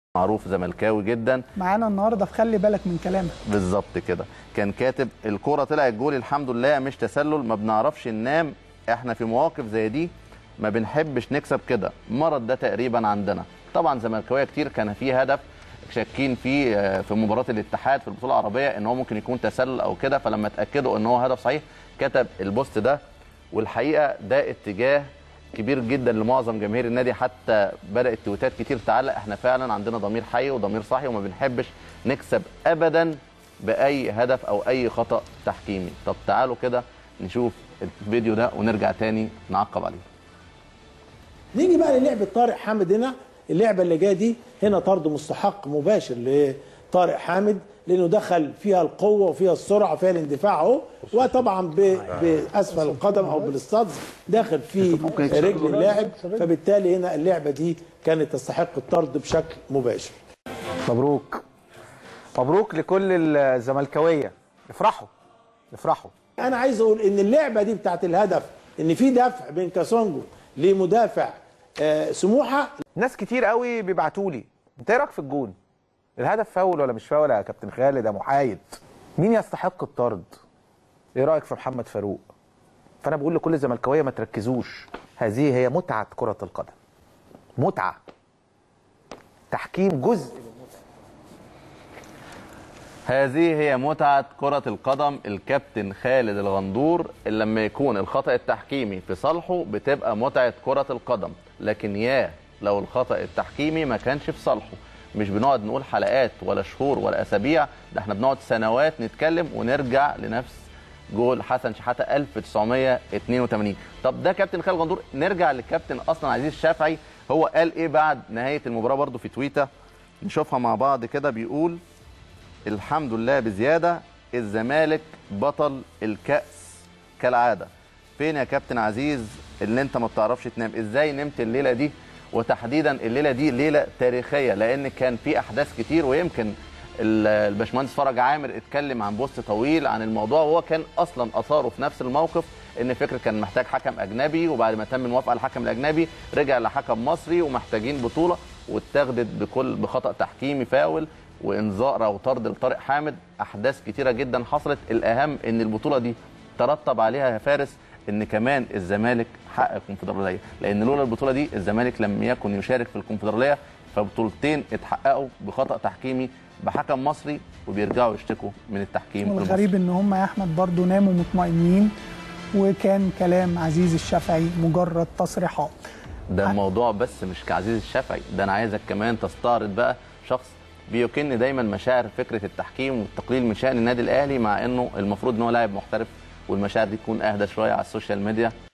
معروف زملكاوي جدا معانا النهارده في خلي بالك من كلامك بالظبط كده كان كاتب الكرة طلعت جول الحمد لله مش تسلل ما بنعرفش ننام احنا في مواقف زي دي ما بنحبش نكسب كده مرض ده تقريبا عندنا طبعا زملكاويه كتير كان في هدف شاكين فيه آه، في مباراه الاتحاد في البطوله العربيه ان هو ممكن يكون تسلل او كده فلما اتاكدوا ان هو هدف صحيح كتب البوست ده والحقيقه ده اتجاه كبير جدا لمعظم جماهير النادي حتى بدات تويتات كتير تعلق احنا فعلا عندنا ضمير حي وضمير صحي وما بنحبش نكسب ابدا باي هدف او اي خطا تحكيمي طب تعالوا كده نشوف الفيديو ده ونرجع تاني نعقب عليه نيجي بقى للعبة طارق حامد هنا اللعبة اللي جايه دي هنا طرد مستحق مباشر لطارق حامد لانه دخل فيها القوه وفيها السرعه وفيها الاندفاع اهو وطبعا ب- باسفل القدم او بالستادز داخل في رجل اللاعب فبالتالي هنا اللعبه دي كانت تستحق الطرد بشكل مباشر مبروك مبروك لكل الزملكاويه افرحوا افرحوا انا عايز اقول ان اللعبه دي بتاعت الهدف ان في دفع بين كاسونجو لمدافع آه، سموحه ناس كتير قوي بيبعتوا لي انت ايه رايك في الجون الهدف فاول ولا مش فاول يا كابتن خالد يا محايد مين يستحق الطرد ايه رايك في محمد فاروق فانا بقول لكل الزملكاويه ما تركزوش هذه هي متعه كره القدم متعه تحكيم جزء هذه هي متعة كرة القدم الكابتن خالد الغندور اللي لما يكون الخطأ التحكيمي في صالحه بتبقى متعة كرة القدم لكن يا لو الخطأ التحكيمي ما كانش في صالحه مش بنقعد نقول حلقات ولا شهور ولا أسابيع ده احنا بنقعد سنوات نتكلم ونرجع لنفس جول حسن شحاته 1982 طب ده كابتن خالد غندور نرجع للكابتن اصلا عزيز الشافعي هو قال ايه بعد نهايه المباراه برضو في تويته نشوفها مع بعض كده بيقول الحمد لله بزياده الزمالك بطل الكاس كالعاده فين يا كابتن عزيز اللي انت ما بتعرفش تنام ازاي نمت الليله دي وتحديدا الليله دي ليله تاريخيه لان كان في احداث كتير ويمكن ال- الباشمهندس فرج عامر اتكلم عن بوست طويل عن الموضوع وهو كان اصلا اثاره في نفس الموقف ان فكر كان محتاج حكم اجنبي وبعد ما تم الموافقه على الحكم الاجنبي رجع لحكم مصري ومحتاجين بطوله واتاخدت بكل بخطا تحكيمي فاول وانذار او طرد لطارق حامد احداث كتيره جدا حصلت الاهم ان البطوله دي ترتب عليها يا فارس ان كمان الزمالك حقق الكونفدراليه لان لولا البطوله دي الزمالك لم يكن يشارك في الكونفدراليه فبطولتين اتحققوا بخطا تحكيمي بحكم مصري وبيرجعوا يشتكوا من التحكيم المصري. والغريب ان هم يا احمد برضو ناموا مطمئنين وكان كلام عزيز الشافعي مجرد تصريحات ده الموضوع بس مش كعزيز الشافعي ده انا عايزك كمان تستعرض بقى شخص بيكن دايما مشاعر فكره التحكيم والتقليل من شان النادي الاهلي مع انه المفروض ان هو لاعب محترف والمشاعر دي تكون اهدى شويه على السوشيال ميديا